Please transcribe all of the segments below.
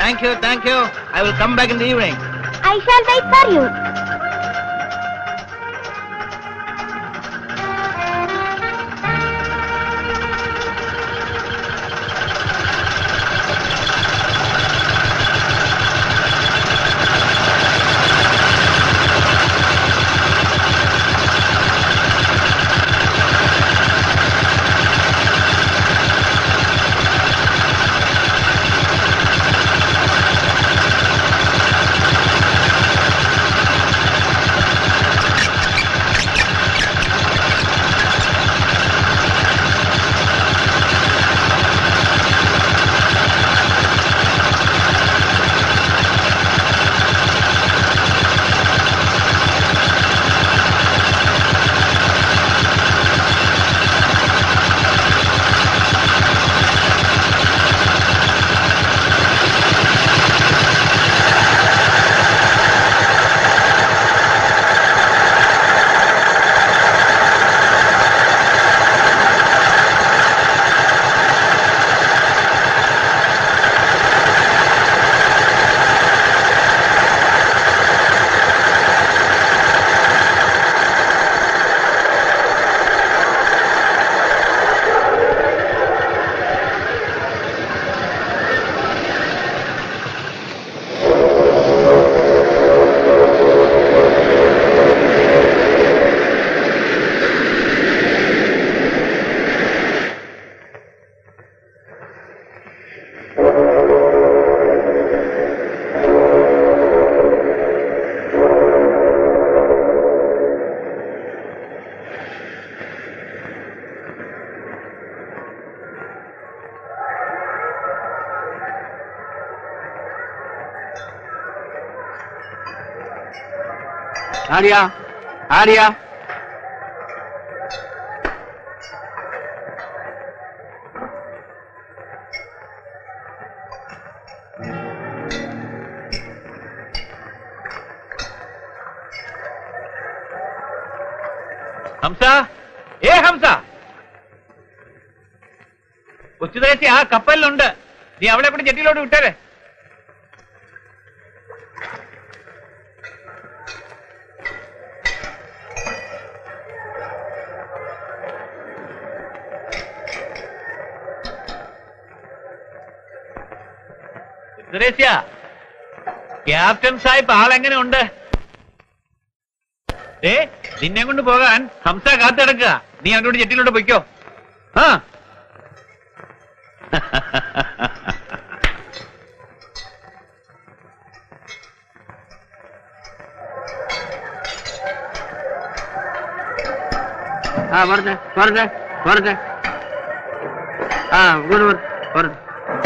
Thank you thank you I will come back in the evening I shall wait for you. Arya Arya Hamsa ഏ ഹംസ കൊച്ചുദേശി ആ കപ്പലിലുണ്ട് നീ അവളെ കൂടി ജെട്ടിയിലോട്ട് വിട്ടേരെ സുരേഷ്യ captain Sahib ആളെങ്ങനെ ഉണ്ട് ഏ നിന്നെ കൊണ്ട് പോകാൻ ഹംസ കാത്തിടക്കുക നീ അവനോട് ജെട്ടിയിലോട്ട് പൊയ്ക്കോ ആ ആ പറഞ്ഞേ പറഞ്ഞേ പറഞ്ഞേ ആ ഇങ്ങോട്ട് വര- പറഞ്ഞേ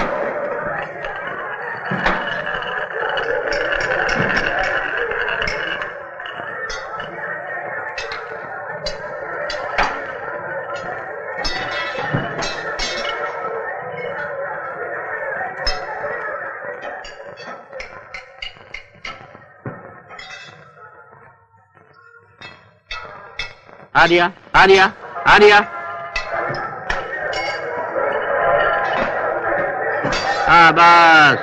ആര്യ ആര്യ ആര്യ ആ ബസ്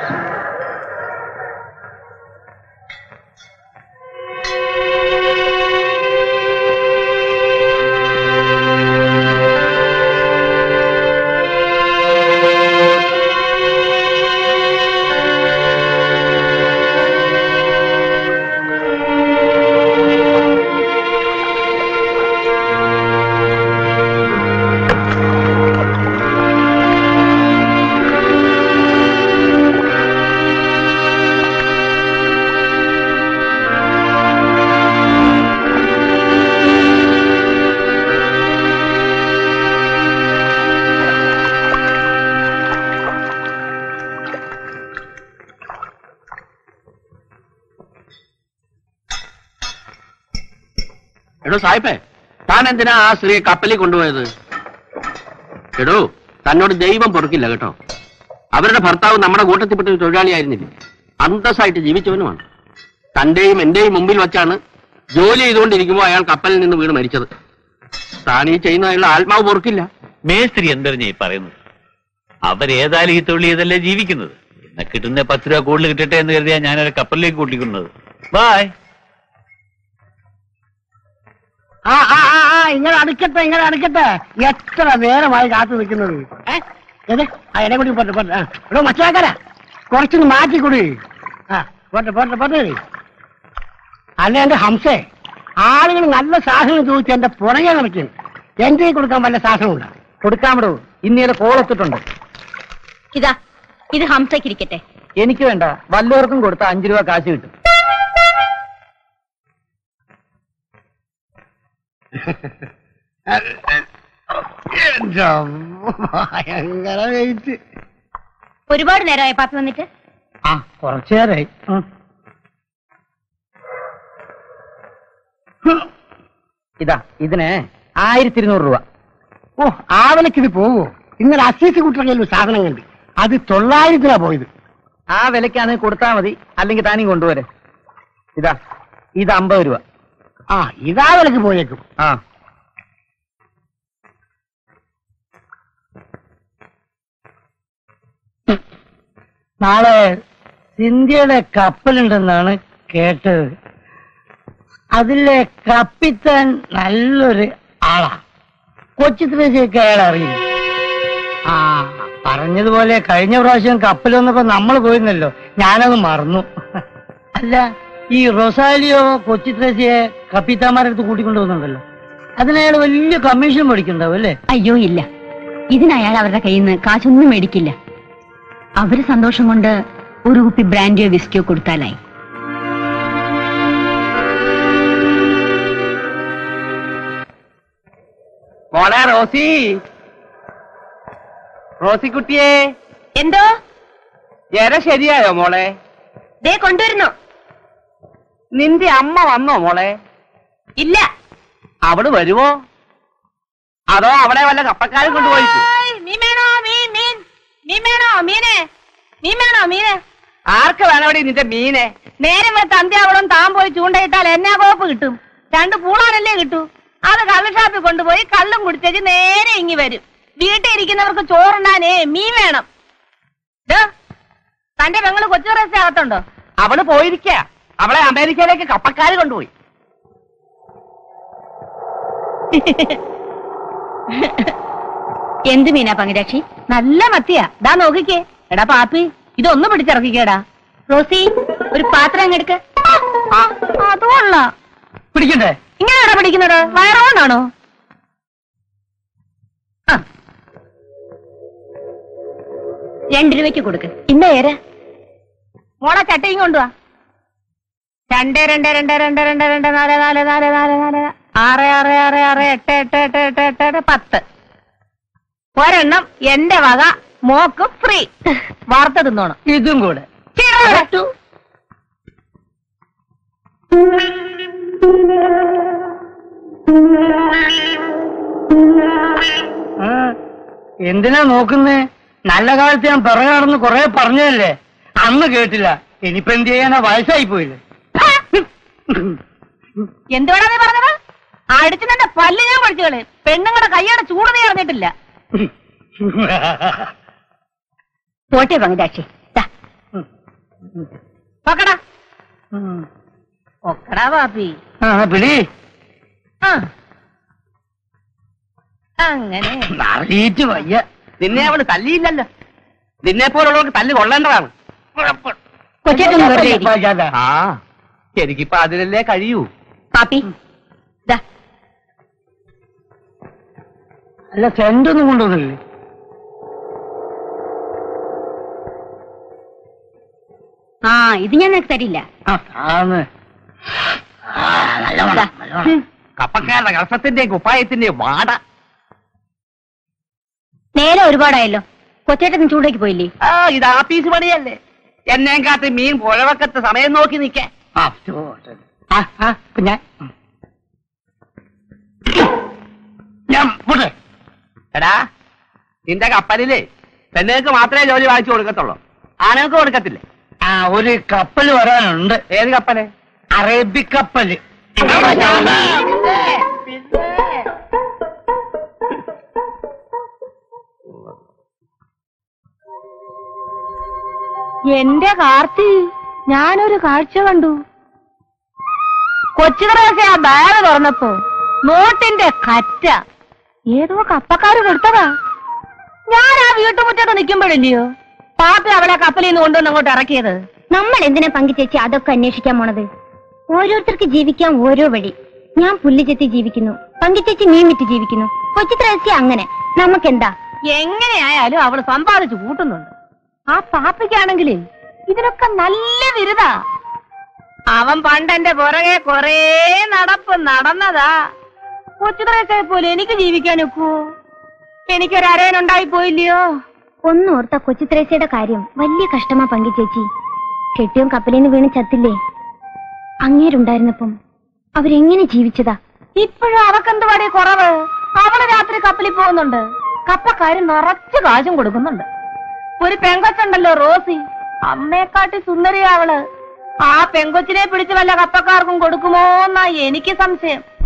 എടോ സാഹിബേ താൻ എന്തിനാ ആ സ്ത്രീയെ കപ്പലിൽ കൊണ്ടുപോയത് എടോ തന്നോട് ദൈവം പൊറുക്കില്ല കേട്ടോ അവരുടെ ഭർത്താവ് നമ്മുടെ കൂട്ടത്തിൽപ്പെട്ട ഒരു തൊഴിലാളിയായിരുന്നില്ലേ അന്തസ്സായിട്ട് ജീവിച്ചവനുമാണ് തന്റെയും എന്റെയും മുമ്പിൽ വെച്ചാണ് ജോലി ചെയ്തുകൊണ്ടിരിക്കുമ്പോൾ അയാൾ കപ്പലിൽ നിന്ന് വീണ് മരിച്ചത് താൻ ഈ ചെയ്യുന്ന അയാളുടെ ആത്മാവ് പൊറുക്കില്ല മേസ്ത്രി എന്തെറിഞ്ഞ ഈ പറയുന്നത് അവരേതായാലും ഈ തൊഴിൽ ചെയ്തല്ലേ ജീവിക്കുന്നത് എന്നാ കിട്ടുന്ന പത്ത് രൂപ കൂടുതൽ കിട്ടട്ടെ എന്ന് കരുതിയാ ഞാനൊരു കപ്പലിലേക്ക് കൂട്ടിക്കുന്നത് ബായ് ആ ആ ആ ആ ഇങ്ങനെ അടുക്കട്ടെ ഇങ്ങനെ അടുക്കട്ടെ എത്ര നേരമായി കാത്തു നിൽക്കുന്നത് ഏ ഏത് ആ എന്നെ കൂടി പോട്ടെ പോട്ടെ ആ എടോ മച്ചാക്കര കുറച്ചൊന്ന് മാറ്റിക്കൂടി ആ പോട്ടെ പോട്ടെ പോട്ടെ അല്ല എന്റെ ഹംസേ ആളുകൾ നല്ല സാധനം ചോദിച്ച് എന്റെ പുറകെ നടക്കും എന്റെ കയ്യിൽ കൊടുക്കാൻ വല്ല സാധനമുണ്ട് കൊടുക്കാമടോ ഇന്നേരെ കോളെത്തിട്ടുണ്ട് ഇതാ ഇത് ഹംസക്കിരിക്കട്ടെ എനിക്ക് വേണ്ട വല്ലവർക്കും കൊടുത്ത അഞ്ചു രൂപ കാശ് കിട്ടും എന്റെ അമ്മ, ഭയങ്കര വെയിറ്റ് ഒരുപാട് നേരമായി പാപ്പി വന്നിട്ട് ആ കുറച്ചു നേരമായി ഉം. ഇതാ ഇതിന് ആയിരത്തി ഇരുന്നൂറ് രൂപ ഓ ആവലക്ക് ഇത് പോവോ ഇന്നലെ അസീസ് കുട്ടിയുടെ കയ്യിൽ ഒരു സാധനം കണ്ട് അത് തൊള്ളായിരത്തിനാ പോയത് ആ വിലക്കാണ് കൊടുത്താൽ മതി അല്ലെങ്കിൽ താനും കൊണ്ടുവരെ ഇതാ ഇത് അമ്പത് രൂപ ആ ഇതാ വിലക്ക് പോയേക്കും ആ നാളെ ഇന്ത്യയുടെ കപ്പലുണ്ടെന്നാണ് കേട്ടത് അതിലെ കപ്പിത്താൻ നല്ലൊരു ആളാ കൊച്ചു ത്രേസ്യൊക്കെ അയാൾ അറിയും ആ പറഞ്ഞതുപോലെ കഴിഞ്ഞ പ്രാവശ്യം കപ്പൽ വന്നപ്പോ നമ്മൾ പോയിരുന്നല്ലോ ഞാനത് മറന്നു അല്ല ഈ റൊസാലിയോ കൊച്ചു ത്രേസ്യെ കപ്പിത്താന്മാരുടെ അടുത്ത് കൂട്ടിക്കൊണ്ടു പോകുന്നുണ്ടല്ലോ അതിനയാൾ വലിയ കമ്മീഷൻ മേടിക്കുന്നുണ്ടാവും അല്ലേ അയ്യോ ഇല്ല ഇതിനയാൾ അവരുടെ കയ്യിൽ നിന്ന് കാശൊന്നും മേടിക്കില്ല അവര് സന്തോഷം കൊണ്ട് ഒരു കുപ്പി ബ്രാൻഡിയോ വിസ്കിയോ കൊടുത്താലായി മോളെ റോസി റോസിക്കുട്ടിയെ എന്തോ ജര ശരിയായോ മോളെ ദേ കൊണ്ടുവരുന്നു നിന്റെ അമ്മ വന്നോ മോളെ ഇല്ല അവള് വരുമോ അതോ അവളെ വല്ല കപ്പക്കാരും കൊണ്ടുപോയിക്കും മീൻ വേണോ മീൻ മീൻ മീൻ വേണോ മീന് മീൻ വേണോ മീന് ആർക്ക് വേണവടി നിന്റെ മീനെ നേരം വെളുത്ത് അന്ത്യാവളം താൻ പോയി ചൂണ്ടയിട്ടാൽ എന്നാ കോപ്പ് കിട്ടും രണ്ട് പൂളാനല്ലേ കിട്ടൂ അത് കള്ളുഷാപ്പിൽ കൊണ്ടുപോയി കള്ളും കുടിച്ചേച്ച് നേരെ ഇങ്ങി വരും വീട്ടിൽ ഇരിക്കുന്നവർക്ക് ചോറുണ്ണാനേ മീൻ വേണം ദോ, തന്റെ പെങ്ങള് കൊച്ചു റെസ്റ്റ് അകത്തുണ്ടോ അവള് പോയിരിക്ക അവളെ അമേരിക്കയിലേക്ക് കപ്പക്കാര് കൊണ്ടുപോയി എന്ത് മീനാ പങ്കരാക്ഷി നല്ല മത്തിയാ ദാ നോക്കിക്കേ എടാ പാപ്പി ഇതൊന്നും പിടിച്ചിറക്കിക്കേടാ റോസി ഒരു പാത്രം അങ്ങെടുക്ക് അത് കൊള്ളാം പിടിക്കണ്ടേ ഇങ്ങനെയാണോ പിടിക്കുന്നത് വയറുകൊണ്ടാണോ ആ. രണ്ട് രൂപയ്ക്ക് കൊടുക്ക് ഇന്ന ഏര മോളെ ചട്ടയും കൊണ്ടുവാ രണ്ട് രണ്ട് രണ്ട് രണ്ട് രണ്ട് രണ്ട് നാല് നാല് നാല് നാല് നാല് ആറ് ആറ് ആറ് ആറ് എട്ട് എട്ട് എട്ട് എട്ട് എട്ട് എട്ട് പത്ത് ഒരെണ്ണം എന്റെ വക മോക്ക് ഫ്രീ വാർത്ത തിന്നോണം ഇതും കൂടെ ചിറകറ്റു. ആ, എന്തിനാ നോക്കുന്നേ നല്ല കാലത്ത് ഞാൻ പിറകെ നടന്ന് കൊറേ പറഞ്ഞതല്ലേ അന്ന് കേട്ടില്ല ഇനിയിപ്പോ എന്ത് ചെയ്യാനാ വയസ്സായി പോയില്ലേ എന്തുവാടാ നീ പറഞ്ഞത് അടിച്ചു നിന്റെ പല്ല് ഞാൻ പഠിച്ചു കളി പെണ്ണുങ്ങളുടെ കൈയുടെ ചൂട് നീ അറിഞ്ഞിട്ടില്ല പോട്ടെ പങ്കജാക്ഷി ഒക്കടാ ഒക്കടാ പാപ്പി ആ പിടി ആ അങ്ങനെ അറിയിച്ചു വയ്യ നിന്നെ അവള് തല്ലിയില്ലല്ലോ നിന്നെ പോലുള്ളവർക്ക് തല്ല് കൊള്ളേണ്ടതാണ് കൊച്ചേട്ടൊന്ന് വെറുതെ ഇരി. വായിക്കാതെ. ആ എനിക്കിപ്പോ അതിനല്ലേ കഴിയൂ പാപ്പി ദാ അല്ല സെന്റ് ഒന്നും കൊണ്ടുവന്നില്ലേ ആ ഇത് ഞാൻ നിനക്ക് തരില്ല ആ ആന്ന് ആ, നല്ല മണം, ദാ. നല്ല മണം. കപ്പക്കാരുടെ കർഷത്തിന്റെയും കുപ്പായത്തിന്റെയും വാട നേരെ ഒരുപാടായല്ലോ കൊച്ചേട്ടൻ ചൂടേക്ക് പോയില്ലേ ആ ഇത് ആപ്പീസ് പണിയല്ലേ എന്നേം കാത്ത് മീൻ പുഴവക്കത്ത് സമയം നോക്കി നിൽക്കേ ആ, ചോ, ശരി. ആ, ആ, ഇപ്പൊ ഞാൻ ഉം. ഞാൻ പോട്ടെ എടാ നിന്റെ കപ്പലില് പെണ്ണുങ്ങൾക്ക് മാത്രമേ ജോലി വാങ്ങിച്ചു കൊടുക്കത്തുള്ളൂ ആണുങ്ങൾക്ക് കൊടുക്കത്തില്ലേ ആ ഒരു കപ്പൽ വരാനുണ്ട് ഏത് കപ്പല് അറേബ്യക്കപ്പല് എന്റെ കാർത്തി ഞാനൊരു കാഴ്ച കണ്ടു കൊച്ചുതറയൊക്കെ ആ ബാഗ് തുറന്നപ്പോ നോട്ടിന്റെ കറ്റ ഏതോ കപ്പക്കാര് കൊടുത്തതാ ഞാൻ ആ വീട്ടുമുറ്റത്ത് നിൽക്കുമ്പോഴില്ലയോ പാപ്പി അവളെ കപ്പലിൽ നിന്ന് കൊണ്ടുവന്ന് അങ്ങോട്ട് ഇറക്കിയത് നമ്മൾ എന്തിനാ പങ്കുചേച്ചി അതൊക്കെ അന്വേഷിക്കാൻ പോണത് ഓരോരുത്തർക്ക് ജീവിക്കാൻ ഓരോ വഴി ഞാൻ പുല്ല് ചെത്തി ജീവിക്കുന്നു പങ്കുചേച്ചി മീൻ വിറ്റ് ജീവിക്കുന്നു കൊച്ചു ത്രേസ്യ അങ്ങനെ നമുക്കെന്താ എങ്ങനെയായാലും അവള് സമ്പാദിച്ചു കൂട്ടുന്നുണ്ട് ആ പാപ്പയ്ക്കാണെങ്കിലേ ഇതിനൊക്കെ നല്ല വിരുതാ അവൻ പണ്ട് എന്റെ പുറകെ കൊറേ നടപ്പ് നടന്നതാ കൊച്ചുത്രയൊക്കെ പോലെ എനിക്ക് ജീവിക്കാൻ ഒക്കുവോ എനിക്കൊരു അരയനുണ്ടായി പോയില്ലയോ ഒന്നോർത്ത കൊച്ചു ത്രേസ്യയുടെ കാര്യം വലിയ കഷ്ടമാ പങ്കുചേച്ചി കെട്ടിയും കപ്പലിൽ നിന്ന് വീണ് ചത്തില്ലേ അങ്ങേരുണ്ടായിരുന്നപ്പം അവരെങ്ങനെ ജീവിച്ചതാ ഇപ്പോഴും അവക്കെന്ത് പടി കുറവ് അവള് രാത്രി കപ്പലിൽ പോകുന്നുണ്ട് കപ്പക്കാര് നിറച്ച് കാശും കൊടുക്കുന്നുണ്ട് ഒരു പെങ്കൊച്ചുണ്ടല്ലോ റോസി അമ്മയെക്കാട്ടി സുന്ദരിയാ അവള് ആ പെങ്കൊച്ചിനെ പിടിച്ച് വല്ല കപ്പക്കാർക്കും കൊടുക്കുമോന്നാ എനിക്ക് സംശയം